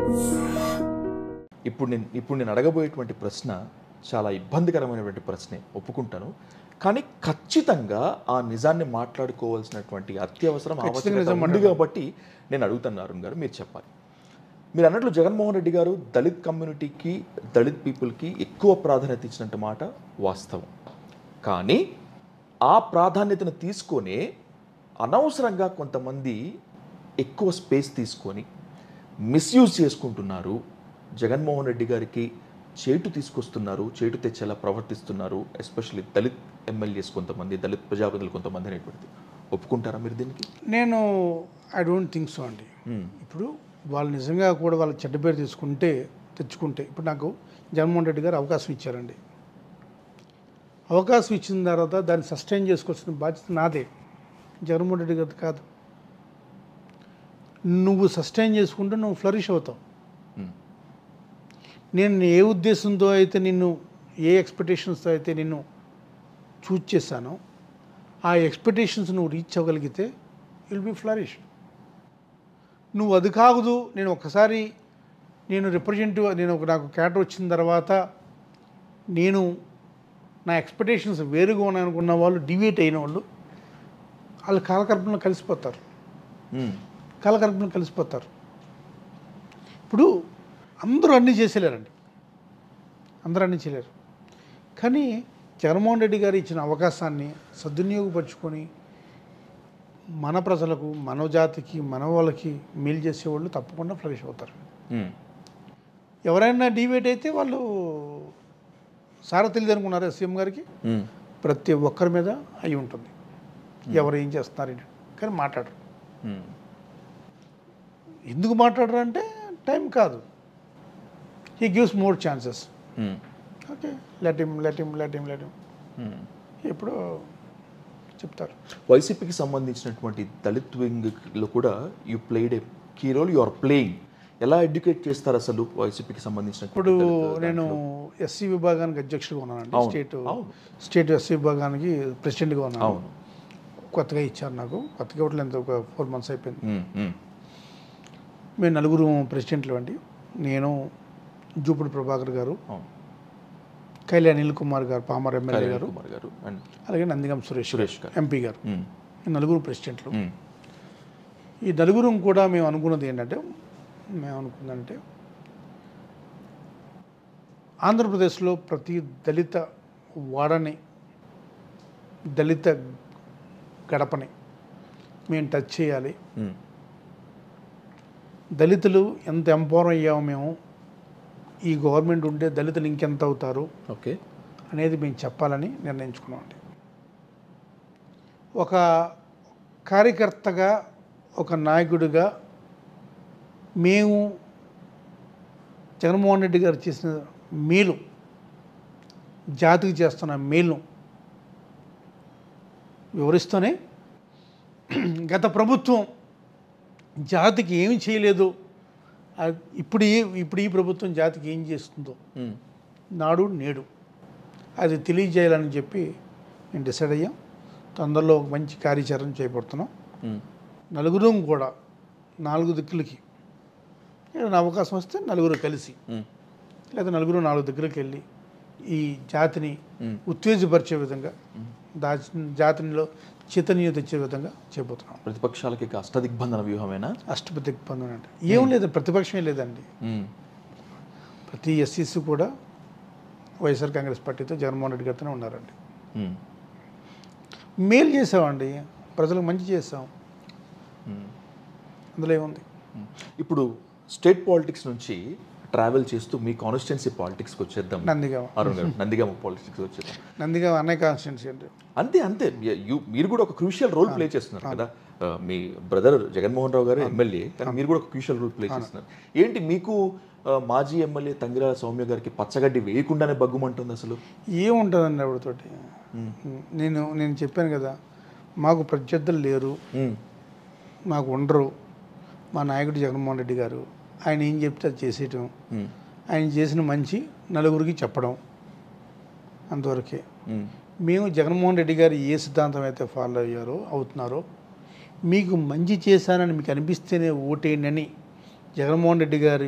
ఇప్పుడు నేను ఇప్పుడు నేను అడగబోయేటువంటి ప్రశ్న చాలా ఇబ్బందికరమైనటువంటి ప్రశ్నే ఒప్పుకుంటాను కానీ ఖచ్చితంగా ఆ నిజాన్ని మాట్లాడుకోవాల్సినటువంటి అత్యవసరం ఖచ్చితంగా ఆవశ్యకత నిజం ఉంది కాబట్టి నేను అడుగుతాను అరుణ్ గారు మీరు చెప్పాలి మీరు అన్నట్లు జగన్మోహన్ రెడ్డి గారు దళిత్ కమ్యూనిటీకి దళిత్ పీపుల్కి ఎక్కువ ప్రాధాన్యత ఇచ్చినట్టు మాట వాస్తవం కానీ ఆ ప్రాధాన్యతను తీసుకొనే అనవసరంగా కొంతమంది ఎక్కువ స్పేస్ తీసుకొని మిస్యూజ్ చేసుకుంటున్నారు జగన్మోహన్ రెడ్డి గారికి చేటు తీసుకొస్తున్నారు చేటు తెచ్చేలా ప్రవర్తిస్తున్నారు ఎస్పెషల్లీ దళిత్ ఎమ్మెల్యేస్ కొంతమంది దళిత్ ప్రజాప్రతినిధులు కొంతమంది అనేటువంటిది ఒప్పుకుంటారా మీరు దీనికి నేను ఐ డోంట్ థింక్ సో అండి ఇప్పుడు వాళ్ళు నిజంగా కూడా వాళ్ళ చెడ్డ పేరు తీసుకుంటే తెచ్చుకుంటే ఇప్పుడు నాకు జగన్మోహన్ రెడ్డి గారు అవకాశం ఇచ్చారండి అవకాశం ఇచ్చిన తర్వాత దాన్ని సస్టైన్ చేసుకోవాల్సిన బాధ్యత నాదే జగన్మోహన్ రెడ్డి గారి కాదు నువ్వు సస్టైన్ చేసుకుంటే నువ్వు ఫ్లరిష్ అవుతావు Hmm. నేను ఏ ఉద్దేశంతో అయితే నిన్ను ఏ ఎక్స్పెక్టేషన్స్తో అయితే నిన్ను చూజ్ చేశానో ఆ ఎక్స్పెక్టేషన్స్ నువ్వు రీచ్ అవ్వగలిగితే విల్ బి ఫ్లరిష్ నువ్వు అది కాదు నేను ఒక్కసారి నేను రిప్రజెంటివ్ నేను ఒక నాకు క్యాటర్ వచ్చిన తర్వాత నేను నా ఎక్స్పెక్టేషన్స్ వేరుగా ఉన్నాయనుకున్న వాళ్ళు డివేట్ అయిన వాళ్ళు వాళ్ళు కాలకల్పనలో కలిసిపోతారు మ్మ్. కాలకల్పనలో కలిసిపోతారు ఇప్పుడు అందరూ అన్నీ చేసేలేరండి అందరూ అన్నీ చేయలేరు కానీ జగన్మోహన్ రెడ్డి గారు ఇచ్చిన అవకాశాన్ని సద్వినియోగపరుచుకొని మన ప్రజలకు మన జాతికి మన వాళ్ళకి మేలు చేసేవాళ్ళు తప్పకుండా ఫ్లరిష్ అవుతారు మ్మ్. ఎవరైనా డివేట్ అయితే వాళ్ళు సారా తెలియదు అనుకున్నారా సీఎం గారికి మ్మ్. ప్రతి ఒక్కరి మీద అయి ఉంటుంది ఎవరు ఏం చేస్తున్నారు ఏంటి కానీ మాట్లాడరు మ్మ్. ఎందుకు మాట్లాడరు అంటే టైం కాదు he gives more chances hmm. Okay let him let him let him let him hmm. ఎప్పుడు చెప్తారు వైసీపీకి సంబంధించినటువంటి దళిత్ వింగ్లో కూడా you played a key role you are playing ఎలా ఎడ్యుకేట్ చేస్తారు అసలు వైసీపీకి సంబంధించిన ఇప్పుడు నేను ఎస్సీ విభాగానికి అధ్యక్షుడిగా ఉన్నానండి అవును, స్టేట్ అవును. స్టేట్ ఎస్సీ విభాగానికి ప్రెసిడెంట్గా ఉన్నాను అవును కొత్తగా ఇచ్చారు నాకు కొత్తగా ఇవ్వట్లేదు ఎంత ఒక ఫోర్ మంత్స్ అయిపోయింది మేము నలుగురు ప్రెసిడెంట్లు అండి నేను జూపుడు ప్రభాకర్ గారు అవును కైలే అనిల్ కుమార్ గారు పామర్ ఎమ్మెల్యే కళ్యాణ్ గారు కుమార్ గారు అండ్ అలాగే నందిగం సురేష్ సురేష్ గారు ఎంపీ గారు మ్మ్. ఈ నలుగురు ప్రెసిడెంట్లు మ్మ్. ఈ నలుగురు కూడా మేము అనుకున్నది ఏంటంటే మేము అనుకుందంటే ఆంధ్రప్రదేశ్లో ప్రతి దళిత వాడని దళిత గడపని మేము టచ్ చేయాలి మ్మ్. దళితులు ఎంత ఎంపవర్ అయ్యామో మేము ఈ గవర్నమెంట్ ఉంటే దళితులు ఇంకెంత అవుతారు ఓకే అనేది మేము చెప్పాలని నిర్ణయించుకున్నామండి ఒక కార్యకర్తగా ఒక నాయకుడిగా మేము జగన్మోహన్ రెడ్డి గారు చేసిన మేలు జాతికి చేస్తున్న మేలు వివరిస్తూనే గత ప్రభుత్వం జాతికి ఏమి చేయలేదు ఆ- ఇప్పుడు ఈ ఇప్పుడు ఈ ప్రభుత్వం జాతికి ఏం చేస్తుందో మ్మ్. నాడు నేడు అది తెలియజేయాలని చెప్పి మేము డిసైడ్ అయ్యాం తొందరలో ఒక మంచి కార్యాచరణ చేపడుతున్నాం మ్మ్. నలుగురు కూడా నాలుగు దిక్కులకి ఏదైనా అవకాశం వస్తే నలుగురు కలిసి మ్మ్. లేదా నలుగురు నాలుగు దగ్గరికి వెళ్ళి ఈ జాతిని మ్మ్. ఉత్తేజపరిచే విధంగా దా జాతినిలో చైతన్యం తెచ్చే విధంగా చేయబోతున్నాం ప్రతిపక్షాలకి ఇక అష్టదిగ్బంధన వ్యూహమేనా అష్టపతి పొందన అంటే ఏం లేదు ప్రతిపక్షమే లేదండి మ్మ్. ప్రతి ఎస్సీసీ కూడా వైఎస్ఆర్ కాంగ్రెస్ పార్టీతో జగన్మోహన్ రెడ్డి గారితోనే ఉన్నారండి మ్మ్. మేలు చేసామండి ప్రజలకు మంచి చేసాం మ్మ్. అందులో ఏముంది మ్మ్. ఇప్పుడు స్టేట్ పాలిటిక్స్ నుంచి ట్రావెల్ చేస్తూ మీ కాన్స్టిట్యున్సీ పాలిటిక్స్కి వచ్చేద్దాం నందిగామ అరుణ్ గారు నందిగామ పాలిటిక్స్కి వచ్చేద్దాం నందిగామ అన్నయ్య కాన్స్టిట్యున్సీ అండి అంతే అంతే మీ- you- మీరు కూడా ఒక క్రూషియల్ రోల్ ప్లే చేస్తున్నారు కదా ఆ, మీ బ్రదర్ జగన్మోహన్ రావు గారు ఎమ్మెల్యే కానీ మీరు కూడా ఒక క్రూషియల్ రోల్ ప్లే చేస్తున్నారు ఏంటి మీకు ఆ, మాజీ ఎమ్మెల్యే తంగిరాల సౌమ్య గారికి పచ్చగడ్డి వేయకుండానే బగ్గుమంటుంది అసలు ఏముంటుందండి ఆవిడతోటి నేను నేను చెప్పాను కదా మాకు ప్రత్యర్థులు లేరు మ్మ్. మాకు ఉండరు మా నాయకుడు జగన్మోహన్ రెడ్డి గారు ఆయన ఏం చెప్తే అది చేసేయటం మ్మ్. ఆయన చేసిన మంచి నలుగురికి చెప్పడం అంతవరకే మ్మ్. మేము జగన్మోహన్ రెడ్డి గారు ఏ సిద్ధాంతం అయితే ఫాలో అయ్యారో అవుతున్నారో మీకు మంచి చేశానని మీకు అనిపిస్తేనే ఓటేయండి అని జగన్మోహన్ రెడ్డి గారు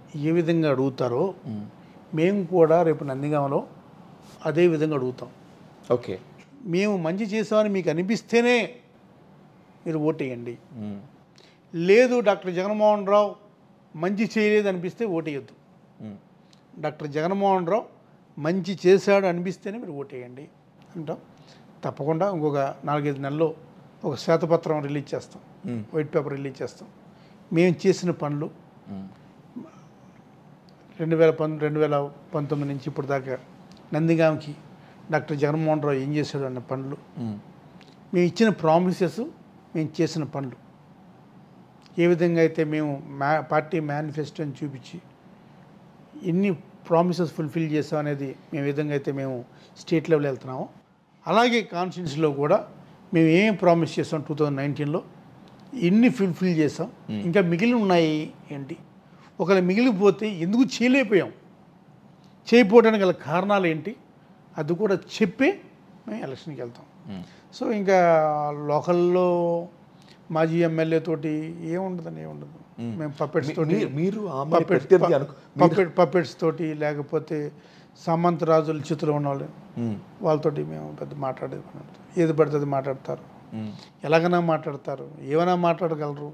ఏ విధంగా అడుగుతారో మ్మ్. మేము కూడా రేపు నందిగామలో అదే విధంగా అడుగుతాం ఓకే మేము మంచి చేసామని మీకు అనిపిస్తేనే మీరు ఓటేయండి మ్మ్. లేదు డాక్టర్ జగన్మోహన్ రావు మంచి చేయలేదు అనిపిస్తే ఓటేయద్దు మ్మ్. డాక్టర్ జగన్మోహన్ రావు మంచి చేశాడు అనిపిస్తేనే మీరు ఓటేయండి అంటాం తప్పకుండా ఇంకొక నాలుగైదు నెలల్లో ఒక శ్వేతపత్రం రిలీజ్ చేస్తాం మ్మ్. వైట్ పేపర్ రిలీజ్ చేస్తాం మేము చేసిన పనులు మ్మ్. రెండు వేల పం రెండు వేల పంతొమ్మిది నుంచి ఇప్పుడు దాకా నందిగాంకి డాక్టర్ జగన్మోహన్ రావు ఏం చేశాడు అన్న పనులు మ్మ్. మేము ఇచ్చిన ప్రామిసెస్ మేము చేసిన పనులు ఏ విధంగా అయితే మేము మా పార్టీ మేనిఫెస్టోని చూపించి ఎన్ని ప్రామిసెస్ ఫుల్ఫిల్ చేస్తాం అనేది మేము ఏ విధంగా అయితే మేము స్టేట్ లెవెల్ వెళ్తున్నామో అలాగే కాన్స్టిట్యూన్సీలో కూడా మేము ఏం ప్రామిస్ చేస్తాం టూ థౌజండ్ నైన్టీన్లో ఎన్ని ఫుల్ఫిల్ చేసాం ఇంకా మిగిలి ఉన్నాయి ఏంటి ఒకవేళ మిగిలిపోతే ఎందుకు చేయలేకపోయాం చేయకపోవడానికి గల కారణాలు ఏంటి అది కూడా చెప్పి మేము ఎలక్షన్కి వెళ్తాం మ్మ్. సో ఇంకా లోకల్లో మాజీ ఎమ్మెల్యే తోటి ఏముండదని ఏముండదు మ్మ్. మేము పప్పెట్స్ మీ- తోటి మీరు- మీరు ఆమె పప్పెట్స్ ప్రత్యర్థి అనుకు మీరు- పప్పెట్ పప్పెట్స్ తోటి లేకపోతే సామంత రాజుల చిత్రం ఉన్న వాళ్ళు మ్మ్. వాళ్ళతోటి మేము పెద్ద మాట్లాడేది పని ఉండదు. ఏది పడితే అది మాట్లాడతారు మ్మ్. ఎలాగైనా మాట్లాడతారు ఏమైనా మాట్లాడగలరు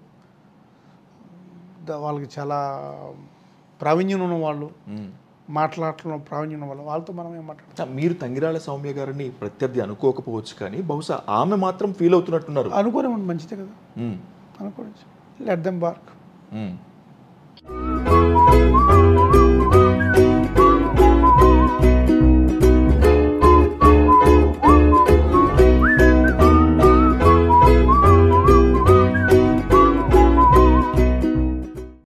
ద- వాళ్ళకి చాలా ప్రావీణ్యం ఉన్న వాళ్ళు మ్మ్. మాట్లాడటంలో ప్రావీణ్యం ఉన్న వాళ్ళు వాళ్ళతో మనం ఏం మాట్లాడతాం మీరు తంగిరాల సౌమ్య గారిని ప్రత్యర్థి అనుకోకపోవచ్చు కానీ బహుశా ఆమె మాత్రం ఫీల్ అవుతున్నట్టున్నారు అనుకోని మంచిదే కదా మ్మ్. అనుకోవచ్చు లెట్ దెమ్ బార్క్ మ్మ్.